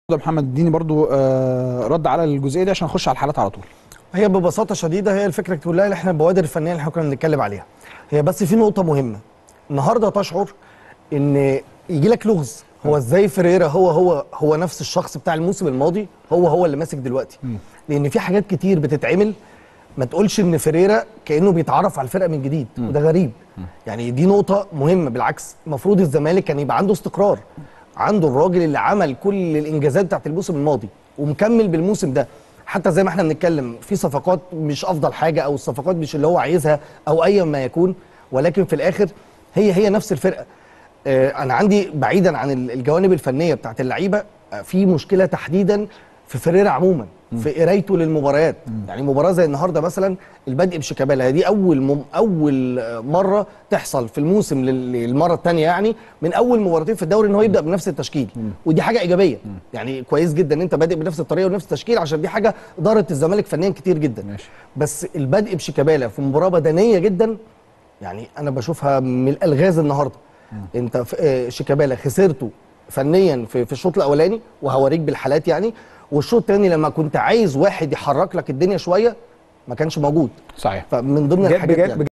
ده محمد اديني برضو آه، رد على الجزئيه دي عشان نخش على الحالات على طول هي ببساطه شديده هي الفكره كلها اللي احنا البوادر الفنيه اللي احنا كنا بنتكلم عليها هي بس في نقطه مهمه النهارده تشعر ان يجي لك لغز هو ازاي فريرا هو هو هو نفس الشخص بتاع الموسم الماضي هو هو اللي ماسك دلوقتي لان في حاجات كتير بتتعمل ما تقولش ان فريرا كانه بيتعرف على الفرقه من جديد وده غريب يعني دي نقطه مهمه بالعكس المفروض الزمالك كان يبقى عنده استقرار عنده الراجل اللي عمل كل الانجازات بتاعت الموسم الماضي ومكمل بالموسم ده حتى زي ما احنا بنتكلم في صفقات مش افضل حاجه او الصفقات مش اللي هو عايزها او ايا ما يكون ولكن في الاخر هي هي نفس الفرقه آه، انا عندي بعيدا عن ال- الجوانب الفنيه بتاعت اللعيبه آه، في مشكله تحديدا في فريرا عموما في قرايته للمباريات يعني مباراه زي النهارده مثلا البدء بشيكابالا دي اول مم اول آه، مره تحصل في الموسم لل- للمره الثانيه يعني من اول مباراتين في الدوري ان هو يبدا بنفس التشكيل ودي حاجه ايجابيه يعني كويس جدا ان انت بادئ بنفس الطريقه ونفس التشكيل عشان دي حاجه ضرت الزمالك فنيا كتير جدا ماشي. بس البدء بشيكابالا في مباراه بدنيه جدا يعني انا بشوفها من الالغاز النهارده انت ف- آه، شيكابالا خسرته فنيا في, في الشوط الاولاني وهوريك بالحالات يعني والشوط الثاني لما كنت عايز واحد يحرك لك الدنيا شويه ما كانش موجود صحيح فمن ضمن بجد الحاجات بجد يعني.